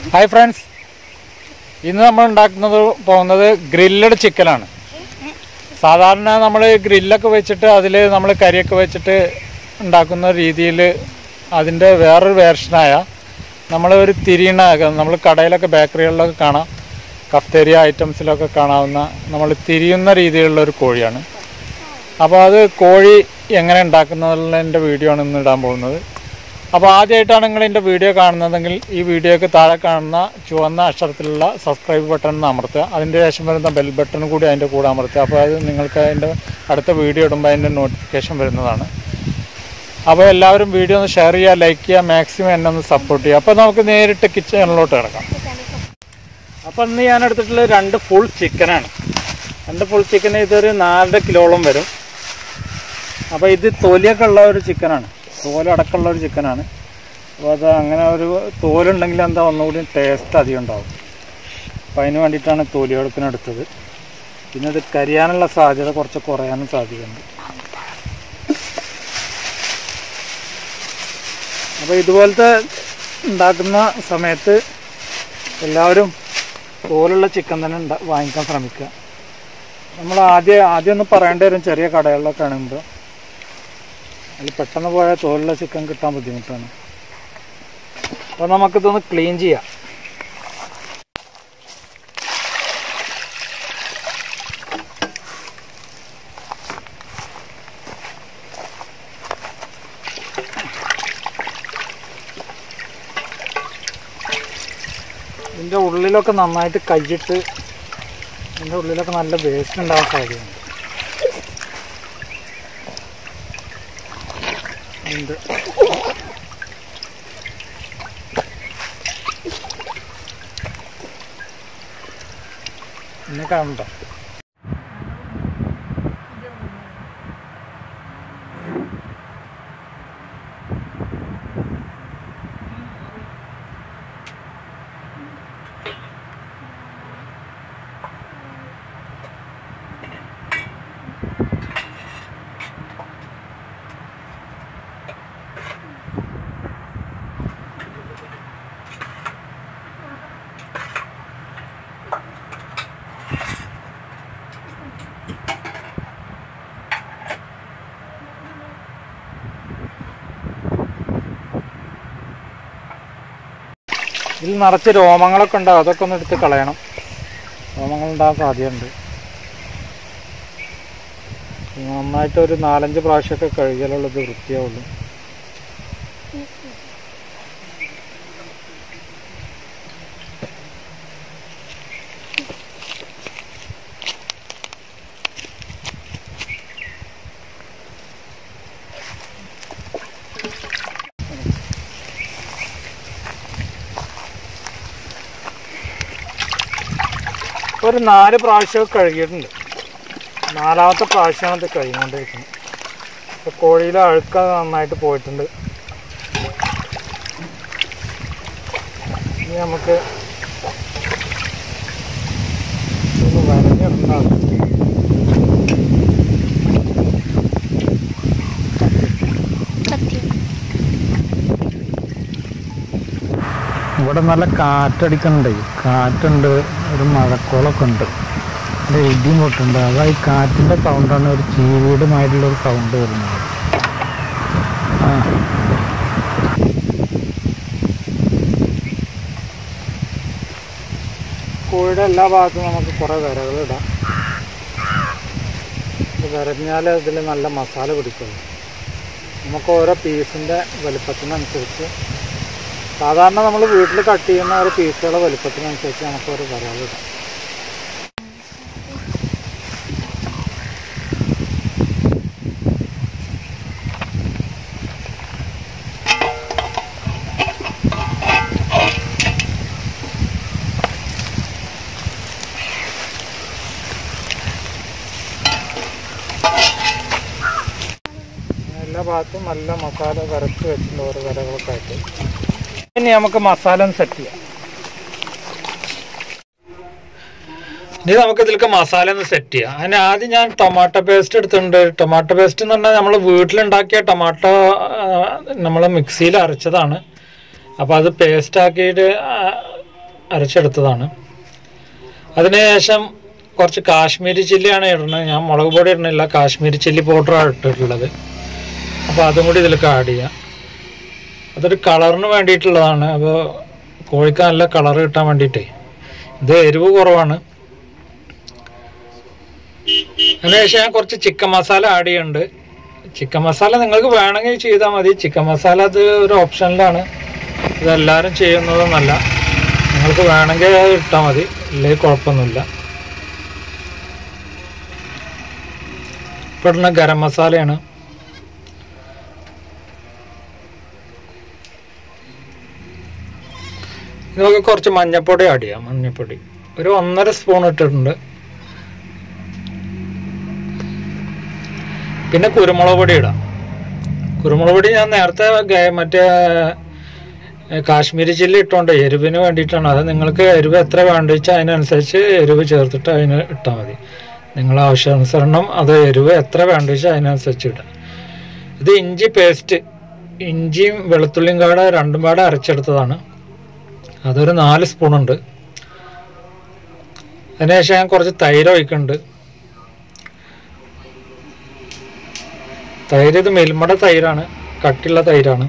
Hi friends ഇന്ന് നമ്മൾ ഉണ്ടാക്കുന്നത് പോകുന്നത് ഗ്രില്ലഡ് ചിക്കനാണ് സാധാരണ നമ്മൾ ഗ്രില്ലൊക്കെ വെച്ചിട്ട് അതിൽ നമ്മൾ കരിയൊക്കെ വെച്ചിട്ട് ഉണ്ടാക്കുന്ന രീതിയിൽ അതിൻ്റെ വേറൊരു വേർഷനായ നമ്മൾ ഒരു തിരിയണ നമ്മൾ കടയിലൊക്കെ ബേക്കറികളിലൊക്കെ കാണാം കഫ്തേരിയ ഐറ്റംസിലൊക്കെ കാണാവുന്ന നമ്മൾ തിരിയുന്ന രീതിയിലുള്ള ഒരു കോഴിയാണ് അപ്പോൾ അത് കോഴി എങ്ങനെ ഉണ്ടാക്കുന്നതിൻ്റെ വീഡിയോ ആണ് ഇന്ന് ഇടാൻ പോകുന്നത് അപ്പോൾ ആദ്യമായിട്ടാണ് നിങ്ങൾ എൻ്റെ വീഡിയോ കാണുന്നതെങ്കിൽ ഈ വീഡിയോക്ക് താഴെ കാണുന്ന ചുവന്ന അക്ഷരത്തിലുള്ള സബ്സ്ക്രൈബ് ബട്ടൺ ഒന്ന് അമർത്തുക അതിൻ്റെ ശേഷം വരുന്ന ബെൽ ബട്ടൺ കൂടി അതിൻ്റെ കൂടെ അമർത്തുക അപ്പോൾ അത് നിങ്ങൾക്ക് അതിൻ്റെ അടുത്ത വീഡിയോ ഇടുമ്പോൾ അതിൻ്റെ നോട്ടിഫിക്കേഷൻ വരുന്നതാണ് അപ്പോൾ എല്ലാവരും വീഡിയോ ഒന്ന് ഷെയർ ചെയ്യുക ലൈക്ക് ചെയ്യുക മാക്സിമം എന്നെ ഒന്ന് സപ്പോർട്ട് ചെയ്യുക അപ്പോൾ നമുക്ക് നേരിട്ട് കിച്ചണിലോട്ട് കിടക്കാം അപ്പോൾ ഇന്ന് ഞാൻ എടുത്തിട്ടുള്ള രണ്ട് ഫുൾ ചിക്കനാണ് രണ്ട് ഫുൾ ചിക്കൻ ഇതൊരു നാലര കിലോളം വരും അപ്പോൾ ഇത് തൊലിയൊക്കെ ഉള്ള ഒരു ചിക്കനാണ് തോലടക്കമുള്ള ഒരു ചിക്കനാണ് അപ്പോൾ അത് അങ്ങനെ ഒരു തോലുണ്ടെങ്കിൽ എന്താ ഒന്നുകൂടി ടേസ്റ്റ് അധികം ഉണ്ടാവും അപ്പോൾ അതിന് വേണ്ടിയിട്ടാണ് തൊലി എടുക്കുന്നത് പിന്നെ ഇത് കരിയാനുള്ള സാധ്യത കുറച്ച് കുറയാനും സാധ്യതയുണ്ട് അപ്പോൾ ഇതുപോലത്തെ ഉണ്ടാക്കുന്ന സമയത്ത് എല്ലാവരും തോലുള്ള ചിക്കൻ തന്നെ ഉണ്ടാ വാങ്ങിക്കാൻ ശ്രമിക്കുക നമ്മൾ ആദ്യം ആദ്യം ഒന്ന് പറയേണ്ടി വരും ചെറിയ കടകളിലൊക്കെ ആണെങ്കിൽ അതിൽ പെട്ടെന്ന് പോയാൽ തോലുള്ള ചിക്കൻ കിട്ടാൻ ബുദ്ധിമുട്ടാണ് അപ്പോൾ നമുക്കിതൊന്ന് ക്ലീൻ ചെയ്യാം ഇതിൻ്റെ ഉള്ളിലൊക്കെ നന്നായിട്ട് കൈയിട്ട് ഇതിൻ്റെ ഉള്ളിലൊക്കെ നല്ല വേസ്റ്റ് ഉണ്ടാവാൻ സാധ്യതയുണ്ട് ഉണ്ട് എന്നെ കാണണ്ട ഇതിൽ നിറച്ച് രോമങ്ങളൊക്കെ ഉണ്ടാവും അതൊക്കെ ഒന്ന് എടുത്ത് കളയണം രോമങ്ങൾ ഉണ്ടാകാൻ സാധ്യതയുണ്ട് നന്നായിട്ട് ഒരു നാലഞ്ച് പ്രാവശ്യമൊക്കെ കഴുകിയാലുള്ളത് വൃത്തിയാവുള്ളൂ ഒരു നാല് പ്രാവശ്യമൊക്കെ കഴുകിയിട്ടുണ്ട് നാലാമത്തെ പ്രാവശ്യമാണ് ഇത് കഴിഞ്ഞുകൊണ്ടിരിക്കുന്നത് ഇപ്പോൾ കോഴിയിലെ അഴുക്ക നന്നായിട്ട് പോയിട്ടുണ്ട് ഇനി നമുക്ക് ഒന്ന് വരഞ്ഞിടണ്ടാകും ഇവിടെ നല്ല കാറ്റടിക്കുന്നുണ്ട് കാറ്റുണ്ട് ഒരു മഴക്കോളൊക്കെ ഉണ്ട് ഇവിടെ ഇടിയും പൊട്ടുണ്ട് അതാ ഈ കാറ്റിൻ്റെ സൗണ്ടാണ് ഒരു ചീവീടുമായിട്ടുള്ള ഒരു സൗണ്ട് വരുന്നത് ആ കോഴിയുടെ എല്ലാ ഭാഗത്തും നമുക്ക് കുറേ വിരകൾ ഇടാം ഇത് വിരഞ്ഞാൽ ഇതിൽ നല്ല മസാല പിടിക്കുള്ളൂ നമുക്ക് ഓരോ പീസിൻ്റെ വലുപ്പത്തിനനുസരിച്ച് സാധാരണ നമ്മൾ വീട്ടിൽ കട്ട് ചെയ്യുന്ന ഒരു പീസുകളുടെ വലുപ്പത്തിനനുസരിച്ച് നമുക്ക് ഒരു വിരകളിടാം എല്ലാ ഭാഗത്തും നല്ല മസാല കരച്ച് വെച്ചിട്ടുണ്ട് ഓരോ കരകളൊക്കെ ആയിട്ട് ഇനി നമുക്ക് മസാല ഒന്ന് സെറ്റ് ചെയ്യാം ഇനി നമുക്ക് ഇതിലേക്ക് മസാല ഒന്ന് സെറ്റ് ചെയ്യാം അതിന് ആദ്യം ഞാൻ ടൊമാറ്റോ പേസ്റ്റ് എടുത്തിട്ടുണ്ട് ടൊമാറ്റോ പേസ്റ്റ് എന്ന് പറഞ്ഞാൽ നമ്മൾ വീട്ടിലുണ്ടാക്കിയ ടൊമാറ്റോ നമ്മൾ മിക്സിയിൽ അരച്ചതാണ് അപ്പോൾ അത് പേസ്റ്റ് ആക്കിയിട്ട് ആ, അരച്ചെടുത്തതാണ് അതിനുശേഷം കുറച്ച് കാശ്മീരി ചില്ലിയാണ് ഇടുന്നത് ഞാൻ മുളക് പൊടി ഇടുന്നില്ല കാശ്മീരി ചില്ലി പൗഡറാണ് ഇട്ടിട്ടുള്ളത് അപ്പോൾ അതും കൂടി ഇതിലേക്ക് ആഡ് ചെയ്യാം അതൊരു കളറിന് വേണ്ടിയിട്ടുള്ളതാണ് അപ്പോൾ കോഴിക്ക് നല്ല കളർ കിട്ടാൻ വേണ്ടിയിട്ടേ ഇത് എരിവ് കുറവാണ് അതിനുശേഷം ഞാൻ കുറച്ച് ചിക്കൻ മസാല ആഡ് ചെയ്യുന്നുണ്ട് ചിക്കൻ മസാല നിങ്ങൾക്ക് വേണമെങ്കിൽ ചെയ്താൽ മതി ചിക്കൻ മസാല അത് ഒരു ഓപ്ഷനിലാണ് ഇതെല്ലാവരും ചെയ്യുന്നതൊന്നല്ല നിങ്ങൾക്ക് വേണമെങ്കിൽ അത് ഇട്ടാൽ മതി ഇല്ലെങ്കിൽ കുഴപ്പമൊന്നുമില്ല ഇപ്പോൾ ഇടുന്ന ഗരം മസാലയാണ് ഇതൊക്കെ കുറച്ച് മഞ്ഞപ്പൊടി ആഡ് ചെയ്യാം മഞ്ഞപ്പൊടി ഒരു ഒന്നര സ്പൂൺ ഇട്ടിട്ടുണ്ട് പിന്നെ കുരുമുളക് പൊടി ഇടാം കുരുമുളക് പൊടി ഞാൻ നേരത്തെ ഗ- മറ്റേ ഏ, കാശ്മീരി ചില്ലി ഇട്ടുകൊണ്ട് എരിവിന് വേണ്ടിയിട്ടാണ് അത് നിങ്ങൾക്ക് എരിവ് എത്ര വേണ്ട വെച്ചാൽ അതിനനുസരിച്ച് എരിവ് ചേർത്തിട്ട് അതിന് ഇട്ടാൽ മതി നിങ്ങളെ ആവശ്യാനുസരണം അത് എരിവ് എത്ര വേണ്ട വെച്ചാൽ അതിനനുസരിച്ച് ഇടാം ഇത് ഇഞ്ചി പേസ്റ്റ് ഇഞ്ചിയും വെളുത്തുള്ളിയും കാടെ രണ്ടും പാടെ അരച്ചെടുത്തതാണ് അതൊരു നാല് സ്പൂണുണ്ട് അതിനുശേഷം ഞാൻ കുറച്ച് തൈര് ഒഴിക്കുന്നുണ്ട് തൈര് ഇത് മെൽമട തൈരാണ് കട്ടിയുള്ള തൈരാണ്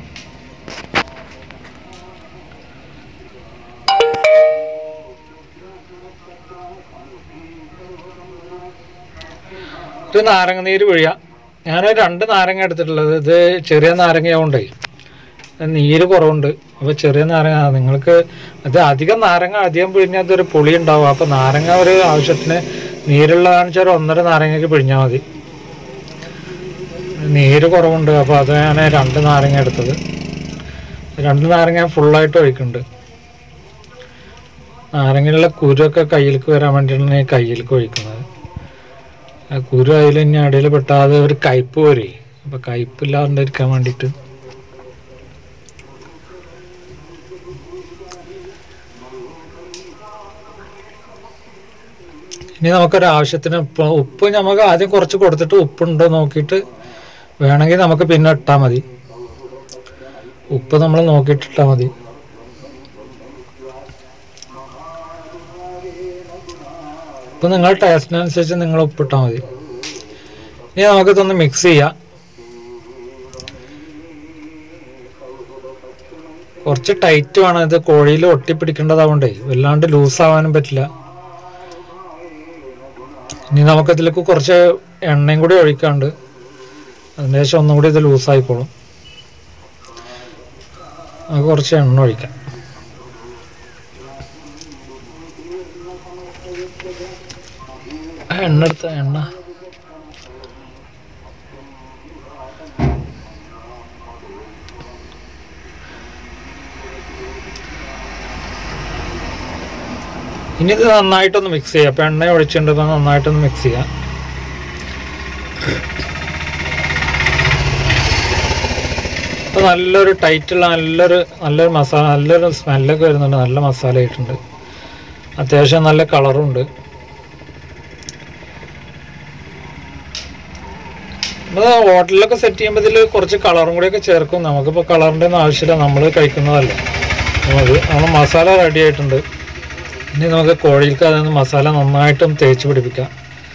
ഒരു നാരങ്ങ നീര് പിഴിയാം ഞാൻ രണ്ട് നാരങ്ങ എടുത്തിട്ടുള്ളത് ഇത് ചെറിയ നാരങ്ങയാവുണ്ടേ നീര് കുറവുണ്ട് അപ്പോൾ ചെറിയ നാരങ്ങ നിങ്ങൾക്ക് അത് അധികം നാരങ്ങ അധികം പിഴിഞ്ഞാൽ അതൊരു പുളി ഉണ്ടാവും അപ്പോൾ നാരങ്ങ ഒരു ആവശ്യത്തിന് നീരുള്ളതാണെന്ന് വെച്ചാൽ ഒരു ഒന്നര നാരങ്ങയ്ക്ക് പിഴിഞ്ഞാൽ മതി നീര് കുറവുണ്ട് അപ്പോൾ അത് ഞാൻ രണ്ട് നാരങ്ങ എടുത്തത് രണ്ട് നാരങ്ങ ഫുള്ളായിട്ട് ഒഴിക്കുന്നുണ്ട് നാരങ്ങയിലുള്ള കുരുവൊക്കെ കയ്യിലേക്ക് വരാൻ വേണ്ടിയിട്ടാണ് ഈ കയ്യിലേക്ക് ഒഴിക്കുന്നത് ആ കുരു അതിൽ ഇനി അടിയിൽ പെട്ടാതെ ഒരു കയ്പ്പ് വരെ അപ്പോൾ കയ്പ്പില്ലാണ്ടിരിക്കാൻ വേണ്ടിയിട്ട് ഇനി നമുക്കൊരു ആവശ്യത്തിന് ഉപ്പ് ഉപ്പ് നമുക്ക് ആദ്യം കുറച്ച് കൊടുത്തിട്ട് ഉപ്പുണ്ടോ നോക്കിയിട്ട് വേണമെങ്കിൽ നമുക്ക് പിന്നെ ഇട്ടാൽ മതി ഉപ്പ് നമ്മൾ നോക്കിയിട്ട് ഇട്ടാൽ മതി ഉപ്പ് നിങ്ങൾ ടേസ്റ്റിനനുസരിച്ച് നിങ്ങൾ ഉപ്പിട്ടാൽ മതി ഇനി നമുക്കിതൊന്ന് മിക്സ് ചെയ്യാം കുറച്ച് ടൈറ്റ് വേണം ഇത് കോഴിയിൽ ഒട്ടിപ്പിടിക്കേണ്ടതാവണ്ടേ വല്ലാണ്ട് ലൂസ് ആവാനും പറ്റില്ല ഇനി നമുക്കതിലേക്ക് കുറച്ച് എണ്ണയും കൂടി ഒഴിക്കാണ്ട് അതിന് ശേഷം ഒന്നും കൂടി ഇത് ലൂസായിക്കോളും നമുക്ക് കുറച്ച് എണ്ണ ഒഴിക്കാം ആ എണ്ണ എടുത്ത എണ്ണ ഇനി ഇത് നന്നായിട്ടൊന്ന് മിക്സ് ചെയ്യാം അപ്പം എണ്ണ ഒഴിച്ചിട്ടുണ്ട് ഇപ്പം നന്നായിട്ടൊന്ന് മിക്സ് ചെയ്യാം ഇപ്പം നല്ലൊരു ടൈറ്റുള്ള നല്ലൊരു നല്ലൊരു മസാല നല്ലൊരു സ്മെല്ലൊക്കെ വരുന്നുണ്ട് നല്ല മസാല ആയിട്ടുണ്ട് അത്യാവശ്യം നല്ല കളറും ഉണ്ട് നമ്മൾ ഹോട്ടലിലൊക്കെ സെറ്റ് ചെയ്യുമ്പോൾ ഇതിൽ കുറച്ച് കളറും കൂടിയൊക്കെ ചേർക്കും നമുക്കിപ്പോൾ കളറിൻ്റെ ഒന്നും ആവശ്യമില്ല നമ്മൾ കഴിക്കുന്നതല്ലേ നമുക്ക് നമ്മൾ മസാല റെഡി ആയിട്ടുണ്ട് ഇനി നമുക്ക് കോഴിക്ക് അതിൽ നിന്ന് മസാല നന്നായിട്ടും തേച്ച് പിടിപ്പിക്കാം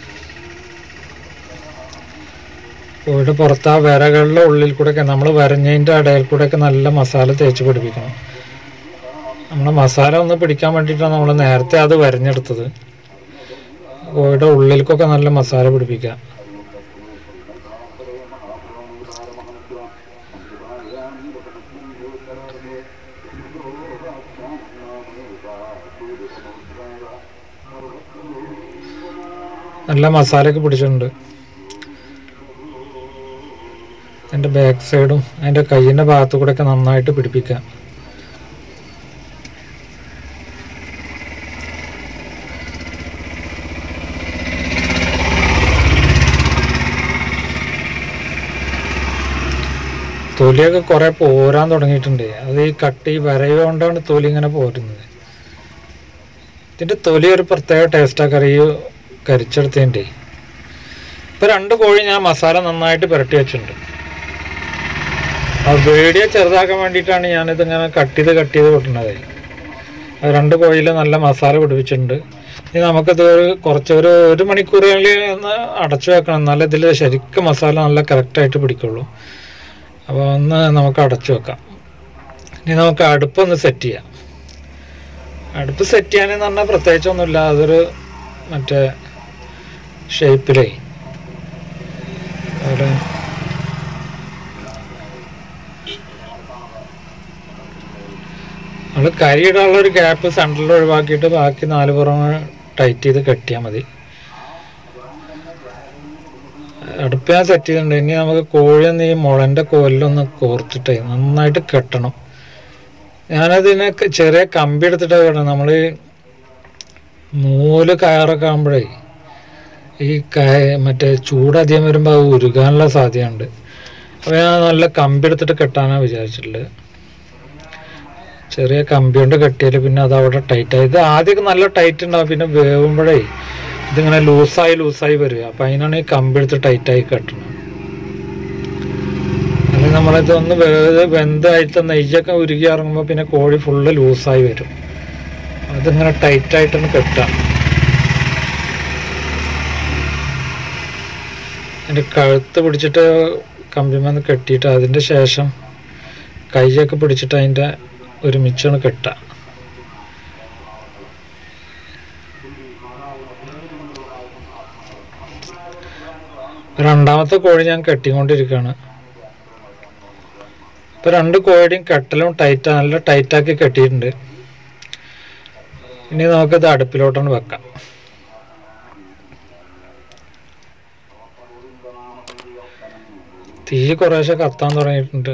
കോഴിയുടെ പുറത്ത് ആ വിരകളുടെ ഉള്ളിൽ കൂടെയൊക്കെ നമ്മൾ വരഞ്ഞതിൻ്റെ ഇടയിൽ കൂടെയൊക്കെ നല്ല മസാല തേച്ച് പിടിപ്പിക്കണം നമ്മുടെ മസാല ഒന്ന് പിടിക്കാൻ വേണ്ടിയിട്ടാണ് നമ്മൾ നേരത്തെ അത് വരഞ്ഞെടുത്തത് കോഴിയുടെ ഉള്ളിലേക്കൊക്കെ നല്ല മസാല പിടിപ്പിക്കാം നല്ല മസാലയൊക്കെ പിടിച്ചിട്ടുണ്ട് അതിൻ്റെ ബാക്ക് സൈഡും അതിൻ്റെ കയ്യിൻ്റെ ഭാഗത്തു കൂടെയൊക്കെ നന്നായിട്ട് പിടിപ്പിക്കാം തൊലിയൊക്കെ കുറെ പോരാൻ തുടങ്ങിയിട്ടുണ്ട് അത് ഈ കട്ടി വരയുകൊണ്ടാണ് തൊലി ഇങ്ങനെ പോരുന്നത് ഇതിൻ്റെ തൊലി ഒരു പ്രത്യേക ടേസ്റ്റാ കറി കരിച്ചെടുത്തതിൻ്റെ ഇപ്പം രണ്ട് കോഴി ഞാൻ മസാല നന്നായിട്ട് പുരട്ടി വെച്ചിട്ടുണ്ട് ആ വീഡിയോ ചെറുതാക്കാൻ വേണ്ടിയിട്ടാണ് ഞാനിത് ഇങ്ങനെ കട്ട് ചെയ്ത് കട്ട് ചെയ്ത് കൊട്ടുന്നത് അത് രണ്ട് കോഴിയിൽ നല്ല മസാല പിടിപ്പിച്ചിട്ടുണ്ട് ഇനി നമുക്കിത് ഒരു കുറച്ച് ഒരു ഒരു മണിക്കൂറുകളിൽ ഒന്ന് അടച്ചു വെക്കണം എന്നാലേ ഇതിൽ ശരിക്കും മസാല നല്ല കറക്റ്റായിട്ട് പിടിക്കുള്ളൂ അപ്പോൾ ഒന്ന് നമുക്ക് അടച്ചു വെക്കാം ഇനി നമുക്ക് അടുപ്പൊന്ന് സെറ്റ് ചെയ്യാം അടുപ്പ് സെറ്റ് ചെയ്യാനെന്ന് പറഞ്ഞാൽ പ്രത്യേകിച്ചൊന്നുമില്ല അതൊരു മറ്റേ ഷേപ്പിലേ ഒരു നമ്മൾ കരി ഇടാനുള്ള ഒരു ഗ്യാപ്പ് സെൻട്രലിൽ ഒഴിവാക്കിയിട്ട് ബാക്കി നാല് പുറം ടൈറ്റ് ചെയ്ത് കെട്ടിയാൽ മതി അടുപ്പ് ഞാൻ സെറ്റ് ചെയ്തിട്ടുണ്ട് ഇനി നമുക്ക് കോഴിയൊന്ന് ഈ മുളൻ്റെ കോലിലൊന്ന് കോർത്തിട്ടേ നന്നായിട്ട് കെട്ടണം ഞാനതിനെ ക- ചെറിയ കമ്പി എടുത്തിട്ടാണ് കെട്ടണം നമ്മൾ നൂല് കയറൊക്കെ ആകുമ്പോഴേ ഈ കയ മറ്റേ ചൂടധികം വരുമ്പോൾ അത് ഉരുകാനുള്ള സാധ്യതയുണ്ട് അപ്പോൾ ഞാൻ നല്ല കമ്പി എടുത്തിട്ട് കെട്ടാനാണ് വിചാരിച്ചിട്ടുള്ളത് ചെറിയ കമ്പി കൊണ്ട് കെട്ടിയാൽ പിന്നെ അത് അവിടെ ടൈറ്റായി ഇത് ആദ്യമൊക്കെ നല്ല ടൈറ്റ് ഉണ്ടാവും പിന്നെ വേവുമ്പോഴേ ഇതിങ്ങനെ ലൂസായി ലൂസായി വരും അപ്പം അതിനാണ് ഈ കമ്പി എടുത്ത് ടൈറ്റായി കെട്ടണം അല്ലെങ്കിൽ നമ്മളിത് ഒന്ന് വേവ് വെന്തായിട്ട് നെയ്യൊക്കെ ഉരുകി ഇറങ്ങുമ്പോൾ പിന്നെ കോഴി ഫുള്ള് ലൂസായി വരും അതിങ്ങനെ ടൈറ്റായിട്ടൊന്ന് കെട്ടാം അതിൻ്റെ കഴുത്ത് പിടിച്ചിട്ട് കമ്പിമെന്ന് കെട്ടിയിട്ട് അതിൻ്റെ ശേഷം കൈയൊക്കെ പിടിച്ചിട്ട് അതിൻ്റെ ഒരുമിച്ചാണ് കെട്ടുക രണ്ടാമത്തെ കോഴി ഞാൻ കെട്ടിക്കൊണ്ടിരിക്കുകയാണ് ഇപ്പൊ രണ്ട് കോഴിയുടെയും കെട്ടലും ടൈറ്റ് നല്ല ടൈറ്റാക്കി കെട്ടിയിട്ടുണ്ട് ഇനി നമുക്കിത് അടുപ്പിലോട്ടാണ് വെക്കാം തീ കുറേശ്ശെ കത്താൻ തുടങ്ങിയിട്ടുണ്ട്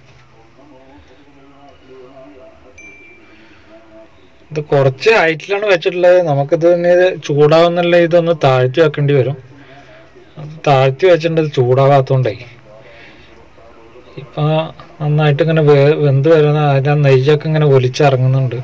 ഇത് കുറച്ച് ഹൈറ്റിലാണ് വെച്ചിട്ടുള്ളത് നമുക്കിത് ഇനി ഇത് ചൂടാവുന്നുള്ള ഇതൊന്ന് താഴ്ത്തി വെക്കേണ്ടി വരും അത് താഴ്ത്തി വെച്ചിട്ടുണ്ട് ഇത് ചൂടാവാത്തോണ്ടേ ഇപ്പൊ നന്നായിട്ട് ഇങ്ങനെ വേ- വെന്ത് വരുന്ന അതിന്റെ നെയ്യൊക്കെ ഇങ്ങനെ ഒലിച്ചിറങ്ങുന്നുണ്ട്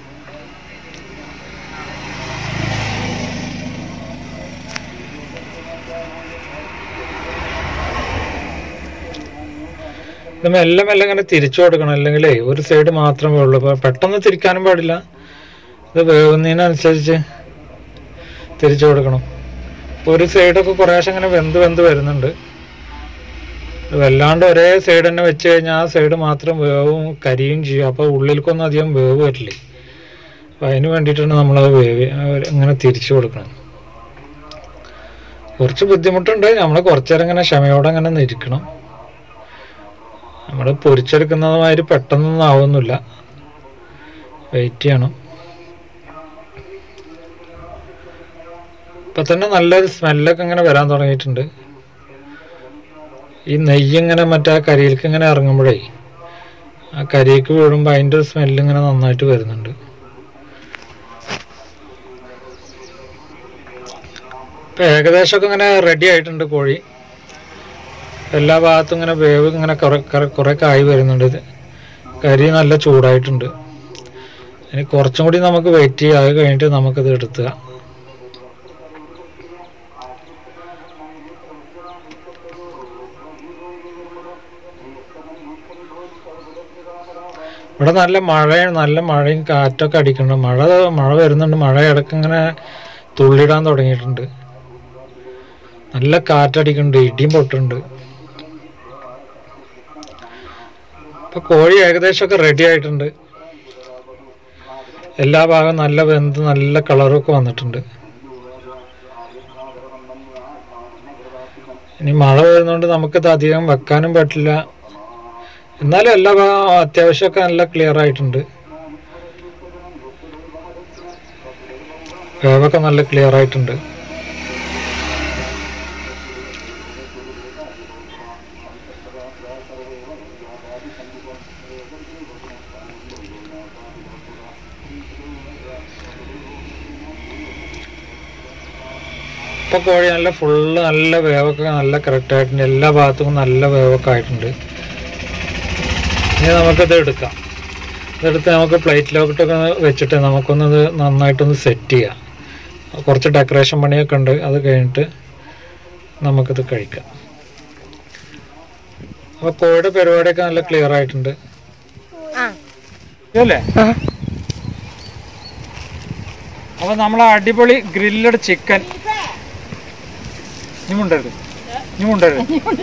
ഇത് മെല്ലെ മെല്ലെ ഇങ്ങനെ തിരിച്ചു കൊടുക്കണം അല്ലെങ്കിലേ ഒരു സൈഡ് മാത്രമേ ഉള്ളൂ അപ്പൊ പെട്ടെന്ന് തിരിക്കാനും പാടില്ല ഇത് വേവുന്നതിനനുസരിച്ച് തിരിച്ചു കൊടുക്കണം ഒരു സൈഡൊക്കെ കുറേശ്ശെ ഇങ്ങനെ വെന്ത് വെന്ത് വരുന്നുണ്ട് ഇത് വല്ലാണ്ട് ഒരേ സൈഡ് തന്നെ വെച്ച് കഴിഞ്ഞാൽ ആ സൈഡ് മാത്രം വേവും കരിയും ചെയ്യും അപ്പോൾ ഉള്ളിലേക്കൊന്നും അധികം വേവ് വരില്ലേ അപ്പോൾ അതിന് വേണ്ടിയിട്ടാണ് നമ്മളത് വേവ് ഇങ്ങനെ തിരിച്ചു കൊടുക്കണം കുറച്ച് ബുദ്ധിമുട്ടുണ്ട് നമ്മൾ കുറച്ച് നേരം ഇങ്ങനെ ക്ഷമയോടെ അങ്ങനെ ഒന്ന് ഇരിക്കണം നമ്മൾ പൊരിച്ചെടുക്കുന്നത് മാതിരി പെട്ടെന്നൊന്നും ആവുന്നില്ല വെയിറ്റ് ചെയ്യണം ഇപ്പൊ തന്നെ നല്ലൊരു സ്മെല്ലൊക്കെ ഇങ്ങനെ വരാൻ തുടങ്ങിയിട്ടുണ്ട് ഈ നെയ്യ് ഇങ്ങനെ മറ്റേ ആ കരിയിലേക്ക് ഇങ്ങനെ ഇറങ്ങുമ്പോഴേ ആ കരിക്ക് വീഴുമ്പോൾ അതിൻ്റെ ഒരു സ്മെല്ല് ഇങ്ങനെ നന്നായിട്ട് വരുന്നുണ്ട് ഇപ്പൊ ഏകദേശമൊക്കെ ഇങ്ങനെ റെഡി ആയിട്ടുണ്ട് കോഴി എല്ലാ ഭാഗത്തും ഇങ്ങനെ വേവ് ഇങ്ങനെ കുറെ കുറെ- കുറെ കായ് വരുന്നുണ്ട് ഇത് കരി നല്ല ചൂടായിട്ടുണ്ട് ഇനി കുറച്ചും കൂടി നമുക്ക് വെയിറ്റ് ചെയ്യാം അത് കഴിഞ്ഞിട്ട് നമുക്കിത് എടുത്തുക ഇവിടെ നല്ല മഴയാണ് നല്ല മഴയും കാറ്റൊക്കെ അടിക്കുന്നുണ്ട് മഴ മഴ വരുന്നുണ്ട് മഴ ഇടയ്ക്ക് ഇങ്ങനെ തുള്ളിടാൻ തുടങ്ങിയിട്ടുണ്ട് നല്ല കാറ്റടിക്കുന്നുണ്ട് ഇടിയും പൊട്ടുന്നുണ്ട് ഇപ്പൊ കോഴി ഏകദേശമൊക്കെ റെഡി ആയിട്ടുണ്ട് എല്ലാ ഭാഗവും നല്ല വെന്ത് നല്ല കളറൊക്കെ വന്നിട്ടുണ്ട് ഇനി മഴ വരുന്നതുകൊണ്ട് നമുക്കിത് അധികം വെക്കാനും പറ്റില്ല എന്നാലും എല്ലാ ഭാഗവും അത്യാവശ്യമൊക്കെ നല്ല ക്ലിയർ ആയിട്ടുണ്ട് വേവൊക്കെ നല്ല ക്ലിയർ ആയിട്ടുണ്ട് ഇപ്പൊ കോഴി നല്ല ഫുള്ള് നല്ല വേവൊക്കെ നല്ല കറക്റ്റ് ആയിട്ടുണ്ട് എല്ലാ ഭാഗത്തും നല്ല വേവൊക്കെ ആയിട്ടുണ്ട് ഇനി നമുക്കിത് എടുക്കാം ഇതെടുത്ത് നമുക്ക് പ്ലേറ്റിലോട്ടൊക്കെ വെച്ചിട്ട് നമുക്കൊന്നത് നന്നായിട്ടൊന്ന് സെറ്റ് ചെയ്യാം കുറച്ച് ഡെക്കറേഷൻ പണിയൊക്കെ ഉണ്ട് അത് കഴിഞ്ഞിട്ട് നമുക്കിത് കഴിക്കാം അപ്പോൾ കോഴിയുടെ പരിപാടിയൊക്കെ നല്ല ക്ലിയർ ആയിട്ടുണ്ട് ആ അല്ലേ അപ്പോൾ നമ്മളെ അടിപൊളി ഗ്രില്ലഡ് ചിക്കൻ ഇനി മുണ്ടരുത് ഇനി മുണ്ടരുത്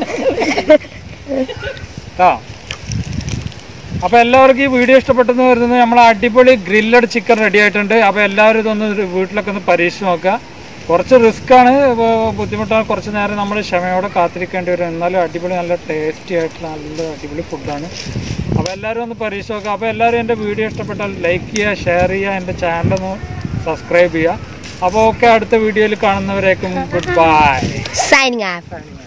ആ അപ്പോൾ എല്ലാവർക്കും ഈ വീഡിയോ ഇഷ്ടപ്പെട്ടെന്ന് വരുന്നത് നമ്മളെ അടിപൊളി ഗ്രില്ലഡ് ചിക്കൻ റെഡി ആയിട്ടുണ്ട് അപ്പോൾ എല്ലാവരും ഇതൊന്ന് വീട്ടിലൊക്കെ ഒന്ന് പരീക്ഷിച്ച് നോക്കുക കുറച്ച് റിസ്ക് ആണ് ഇപ്പൊ ബുദ്ധിമുട്ടാണ് കുറച്ച് നേരം നമ്മൾ ക്ഷമയോടെ കാത്തിരിക്കേണ്ടി വരും എന്നാലും അടിപൊളി നല്ല ടേസ്റ്റി ആയിട്ടുള്ള നല്ല അടിപൊളി ഫുഡാണ് അപ്പോൾ എല്ലാവരും ഒന്ന് പരീക്ഷിച്ച് നോക്കുക അപ്പോൾ എല്ലാവരും എൻ്റെ വീഡിയോ ഇഷ്ടപ്പെട്ടാൽ ലൈക്ക് ചെയ്യുക ഷെയർ ചെയ്യുക എൻ്റെ ചാനലൊന്ന് സബ്സ്ക്രൈബ് ചെയ്യുക അപ്പോൾ ഓക്കെ അടുത്ത വീഡിയോയിൽ കാണുന്നവരേക്കും ഗുഡ് ബൈ Signing off.